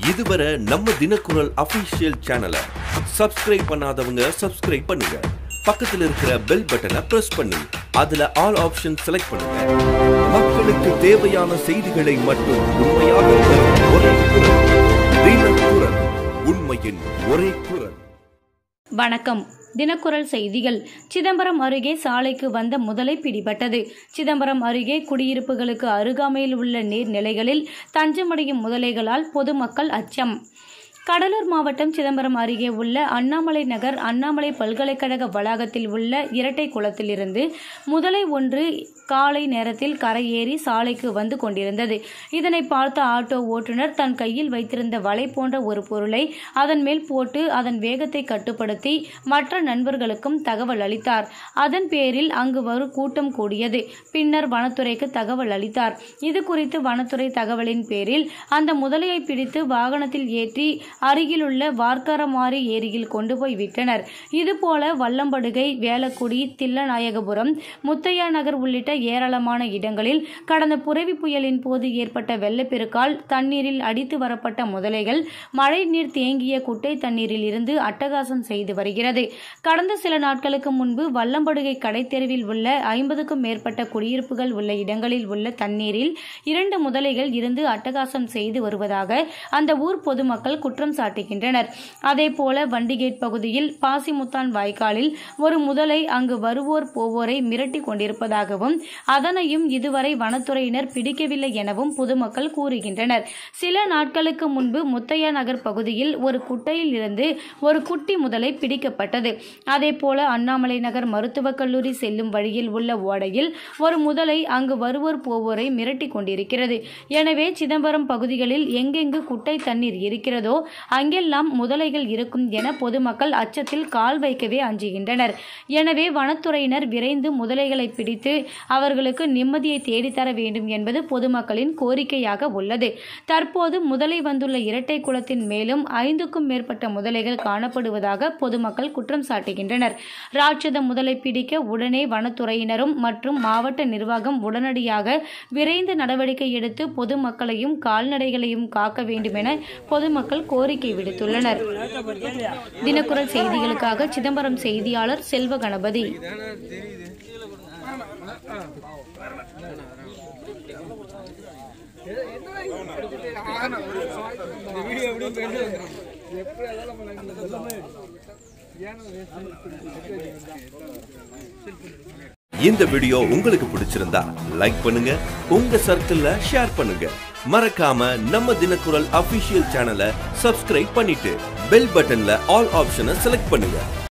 இதுவரை நம்ம தினக்குரல் அபிஷியல் சேனலை சப்ஸ்கிரைப் பண்ணாதவங்க சப்ஸ்கிரைப் பண்ணுங்க பக்கத்துல இருக்கிற பெல் பட்டனை பிரஸ் பண்ணி அதுல ஆல் ஆப்ஷன் செலக்ட் பண்ணுங்க மக்களுக்கு தேவையான செய்திகளை மட்டும் உண்மையாக தரும் ஒரே குரல் தினக்குரல் உண்மையின் ஒரே குரல் வணக்கம் தினக்குரல் செய்திகள் சிதம்பரம் அருகே சாலைக்கு வந்த முதலை பிடிபட்டது சிதம்பரம் அருகே குடியிருப்புகளுக்கு அருகாமையில் உள்ள நீர்நிலைகளில் தஞ்சமடையும் முதலைகளால் பொதுமக்கள் அச்சம் கடலூர் மாவட்டம் சிதம்பரம் அருகே உள்ள அண்ணாமலை நகர் அண்ணாமலை பல்கலைக்கழக வளாகத்தில் உள்ள இரட்டை குளத்திலிருந்து முதலை ஒன்று காலை நேரத்தில் கரையேறி சாலைக்கு வந்து கொண்டிருந்தது இதனை பார்த்த ஆட்டோ ஓட்டுநர் தன் கையில் வைத்திருந்த வலை போன்ற ஒரு பொருளை அதன் மேல் போட்டு அதன் வேகத்தை கட்டுப்படுத்தி மற்ற நண்பர்களுக்கும் தகவல் அளித்தார் அதன் பேரில் அங்கு வரும் கூட்டம் கூடியது பின்னர் வனத்துறைக்கு தகவல் அளித்தார் இது குறித்து வனத்துறை தகவலின் பேரில் அந்த முதலையை பிடித்து வாகனத்தில் ஏற்றி அருகிலுள்ள வார்க்கரமாரி ஏரியில் கொண்டு போய் விட்டனர் இதுபோல வல்லம்படுகை வேலக்குடி தில்லநாயகபுரம் முத்தையா நகர் உள்ளிட்ட ஏராளமான இடங்களில் கடந்த புரவி புயலின் போது ஏற்பட்ட வெள்ளப்பெருக்கால் தண்ணீரில் அடித்து வரப்பட்ட முதலைகள் மழை நீர் தேங்கிய குட்டை தண்ணீரில் இருந்து அட்டகாசம் செய்து வருகிறது கடந்த சில நாட்களுக்கு முன்பு வல்லம்படுகை கடைத்தெருவில் உள்ள ஐம்பதுக்கும் மேற்பட்ட குடியிருப்புகள் உள்ள இடங்களில் உள்ள தண்ணீரில் இரண்டு முதலைகள் இருந்து அட்டகாசம் செய்து வருவதாக அந்த ஊர் பொதுமக்கள் குற்றம் சாட்டுகின்றனர் அதேபோல வண்டிகேட் பகுதியில் பாசிமுத்தான் வாய்க்காலில் ஒரு முதலை அங்கு வருவோர் போவோரை மிரட்டி கொண்டிருப்பதாகவும் அதனையும் இதுவரை வனத்துறையினர் பிடிக்கவில்லை எனவும் பொதுமக்கள் கூறுகின்றனர் சில நாட்களுக்கு முன்பு முத்தையா நகர் பகுதியில் ஒரு குட்டையில் இருந்து ஒரு குட்டி முதலை பிடிக்கப்பட்டது அதேபோல அண்ணாமலை நகர் மருத்துவக் கல்லூரி செல்லும் வழியில் உள்ள ஓடையில் ஒரு முதலை அங்கு வருவோர் போவோரை மிரட்டி கொண்டிருக்கிறது எனவே சிதம்பரம் பகுதிகளில் எங்கெங்கு குட்டை தண்ணீர் இருக்கிறதோ அங்கெல்லாம் முதலைகள் இருக்கும் என பொதுமக்கள் அச்சத்தில் கால் வைக்கவே அஞ்சுகின்றனர் எனவே வனத்துறையினர் விரைந்து முதலைகளை பிடித்து அவர்களுக்கு நிம்மதியை தேடித்தர வேண்டும் என்பது பொதுமக்களின் கோரிக்கையாக உள்ளது தற்போது முதலை வந்துள்ள இரட்டை குளத்தின் மேலும் ஐந்துக்கும் மேற்பட்ட முதலைகள் காணப்படுவதாக பொதுமக்கள் குற்றம் சாட்டுகின்றனர் ராட்சத முதலை பிடிக்க உடனே வனத்துறையினரும் மற்றும் மாவட்ட நிர்வாகம் உடனடியாக விரைந்து நடவடிக்கை எடுத்து பொதுமக்களையும் கால்நடைகளையும் காக்க வேண்டும் என பொதுமக்கள் கோரிக்கை விடுத்துள்ளனர் தினக்குரல் செய்திகளுக்காக சிதம்பரம் செய்தியாளர் செல்வ கணபதி இந்த வீடியோ உங்களுக்கு பிடிச்சிருந்தா லைக் பண்ணுங்க உங்க சர்க்கிள்ல ஷேர் பண்ணுங்க மறக்காம நம்ம தினக்குரல் அபிஷியல் சேனலை சப்ஸ்கிரைப் பண்ணிட்டு பெல் பட்டன்ல ஆல் ஆப்ஷனை செலக்ட் பண்ணுங்க